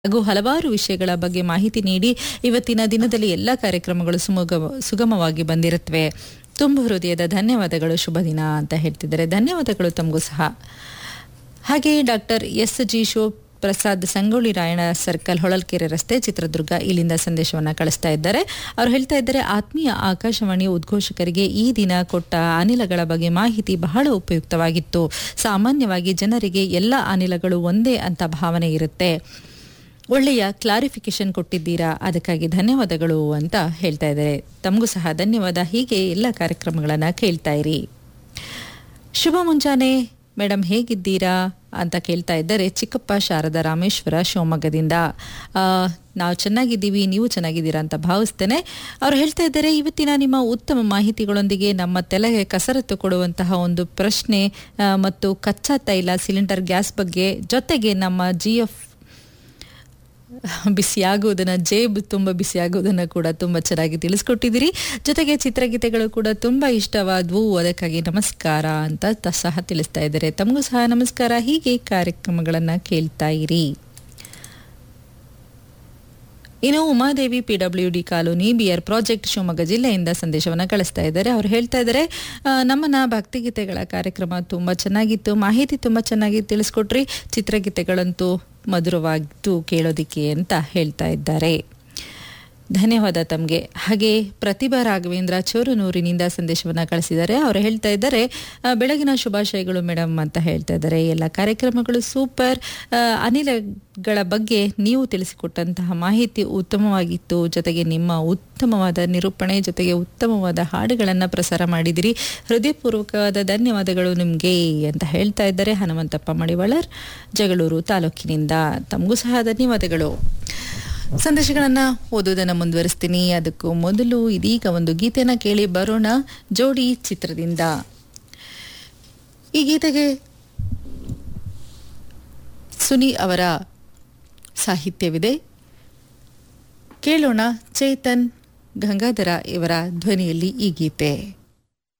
ಹಾಗೂ ಹಲವಾರು ವಿಷಯಗಳ ಬಗ್ಗೆ ಮಾಹಿತಿ ನೀಡಿ ಇವತ್ತಿನ ದಿನದಲ್ಲಿ ಎಲ್ಲ ಕಾರ್ಯಕ್ರಮಗಳು ಸುಮುಗ ಸುಗಮವಾಗಿ ಬಂದಿರುತ್ತವೆ ತುಂಬ ಹೃದಯದ ಧನ್ಯವಾದಗಳು ಶುಭ ದಿನ ಅಂತ ಹೇಳ್ತಿದ್ದಾರೆ ಧನ್ಯವಾದಗಳು ತಮಗೂ ಸಹ ಹಾಗೆ doctor S G Shiva Prasad Sangolli Rayanna circle Holalkere ರಸ್ತೆ ಚಿತ್ರದುರ್ಗ ಇಲ್ಲಿಂದ ಸಂದೇಶವನ್ನ ಕಳಿಸ್ತಾ ಇದ್ದಾರೆ ಅವ್ರು ಹೇಳ್ತಾ ಇದ್ದಾರೆ ಆತ್ಮೀಯ ಆಕಾಶವಾಣಿ ಉದ್ಘೋಷಕರಿಗೆ ಈ ದಿನ ಕೊಟ್ಟ ಅನಿಲಗಳ ಬಗ್ಗೆ ಮಾಹಿತಿ ಬಹಳ ಉಪಯುಕ್ತವಾಗಿತ್ತು ಸಾಮಾನ್ಯವಾಗಿ ಜನರಿಗೆ ಎಲ್ಲ ಅನಿಲಗಳು ಒಂದೇ ಅಂತ ಭಾವನೆ ಇರುತ್ತೆ ಒಳ್ಳೆಯ ಕ್ಲಾರಿಫಿಕೇಶನ್ ಕೊಟ್ಟಿದ್ದೀರಾ ಅದಕ್ಕಾಗಿ ಧನ್ಯವಾದಗಳು ಅಂತ ಹೇಳ್ತಾ ಇದ್ದಾರೆ ತಮಗೂ ಸಹ ಧನ್ಯವಾದ ಹೀಗೆ ಎಲ್ಲ ಕಾರ್ಯಕ್ರಮಗಳನ್ನು ಕೇಳ್ತಾ ಇರಿ ಶುಭ ಮುಂಜಾನೆ ಮೇಡಮ್ ಹೇಗಿದ್ದೀರಾ ಅಂತ ಕೇಳ್ತಾ ಇದ್ದಾರೆ ಚಿಕ್ಕಪ್ಪ ಶಾರದಾ ರಾಮೇಶ್ವರ ಶಿವಮೊಗ್ಗದಿಂದ ಆ, ನಾವು ಚೆನ್ನಾಗಿದ್ದೀವಿ ನೀವು ಚೆನ್ನಾಗಿದ್ದೀರಾ ಅಂತ ಭಾವಿಸ್ತೇನೆ ಅವ್ರು ಹೇಳ್ತಾ ಇದ್ದಾರೆ ಇವತ್ತಿನ ನಿಮ್ಮ ಉತ್ತಮ ಮಾಹಿತಿಗಳೊಂದಿಗೆ ನಮ್ಮ ತಲೆಗೆ ಕಸರತ್ತು ಕೊಡುವಂತಹ ಒಂದು ಪ್ರಶ್ನೆ ಆ, ಮತ್ತು ಕಚ್ಚಾ ತೈಲ ಸಿಲಿಂಡರ್ ಗ್ಯಾಸ್ ಬಗ್ಗೆ ಜೊತೆಗೆ ನಮ್ಮ ಜಿ ಎಫ್ ಬಿಸಿಯಾಗುವುದನ್ನು ಜೇಬ್ ತುಂಬ ಬಿಸಿಯಾಗುವುದನ್ನು ಕೂಡ ತುಂಬ ಚೆನ್ನಾಗಿ ತಿಳಿಸ್ಕೊಟ್ಟಿದ್ದೀರಿ ಜೊತೆಗೆ ಚಿತ್ರಗೀತೆಗಳು ಕೂಡ ತುಂಬ ಇಷ್ಟವಾದವು ಅದಕ್ಕಾಗಿ ನಮಸ್ಕಾರ ಅಂತ ತ- ಸಹ ತಿಳಿಸ್ತಾ ಇದ್ದಾರೆ ತಮಗೂ ಸಹ ನಮಸ್ಕಾರ ಹೀಗೆ ಕಾರ್ಯಕ್ರಮಗಳನ್ನು ಕೇಳ್ತಾ ಇರಿ ಇನ್ನು Umadevi P W D colony B R project Shivamogga ಜಿಲ್ಲೆಯಿಂದ ಸಂದೇಶವನ್ನು ಕಳಿಸ್ತಾ ಇದ್ದಾರೆ ಅವ್ರು ಹೇಳ್ತಾ ಇದ್ದಾರೆ ಆ, ನಮ್ಮನ ಭಕ್ತಿಗೀತೆಗಳ ಕಾರ್ಯಕ್ರಮ ತುಂಬ ಚೆನ್ನಾಗಿತ್ತು ಮಾಹಿತಿ ತುಂಬ ಚೆನ್ನಾಗಿ ತಿಳಿಸ್ಕೊಟ್ರಿ ಚಿತ್ರಗೀತೆಗಳಂತೂ ಮಧುರವಾಗಿತ್ತು ಕೇಳೋದಿಕ್ಕೆ ಅಂತ ಹೇಳ್ತಾ ಇದ್ದಾರೆ ಧನ್ಯವಾದ ತಮಗೆ ಹಾಗೆ ಪ್ರತಿಭಾ ರಾಘವೇಂದ್ರ ಚೋರುನೂರಿನಿಂದ ಸಂದೇಶವನ್ನು ಕಳಿಸಿದ್ದಾರೆ ಅವರು ಹೇಳ್ತಾ ಇದ್ದಾರೆ ಆ, ಬೆಳಗಿನ ಶುಭಾಶಯಗಳು ಮೇಡಮ್ ಅಂತ ಹೇಳ್ತಾ ಇದ್ದಾರೆ ಎಲ್ಲ ಕಾರ್ಯಕ್ರಮಗಳು ಸೂಪರ್ ಆ, ಅನಿಲಗಳ ಬಗ್ಗೆ ನೀವು ತಿಳಿಸಿಕೊಟ್ಟಂತಹ ಮಾಹಿತಿ ಉತ್ತಮವಾಗಿತ್ತು ಜೊತೆಗೆ ನಿಮ್ಮ ಉತ್ತಮವಾದ ನಿರೂಪಣೆ ಜೊತೆಗೆ ಉತ್ತಮವಾದ ಹಾಡುಗಳನ್ನು ಪ್ರಸಾರ ಮಾಡಿದಿರಿ ಹೃದಯಪೂರ್ವಕವಾದ ಧನ್ಯವಾದಗಳು ನಿಮಗೆ ಅಂತ ಹೇಳ್ತಾ ಇದ್ದಾರೆ ಹನುಮಂತಪ್ಪ ಮಡಿವಾಳರ್ ಜಗಳೂರು ತಾಲೂಕಿನಿಂದ ತಮಗೂ ಸಹ ಧನ್ಯವಾದಗಳು ಸಂದೇಶಗಳನ್ನು ಓದೋದನ್ನು ಮುಂದುವರಿಸ್ತೀನಿ ಅದಕ್ಕೂ ಮೊದಲು ಇದೀಗ ಒಂದು ಗೀತೆನ ಕೇಳಿ ಬರೋಣ ಜೋಡಿ ಚಿತ್ರದಿಂದ ಈ ಗೀತೆಗೆ ಸುನಿ ಅವರ ಸಾಹಿತ್ಯವಿದೆ ಕೇಳೋಣ ಚೇತನ್ ಗಂಗಾಧರ ಇವರ ಧ್ವನಿಯಲ್ಲಿ ಈ ಗೀತೆ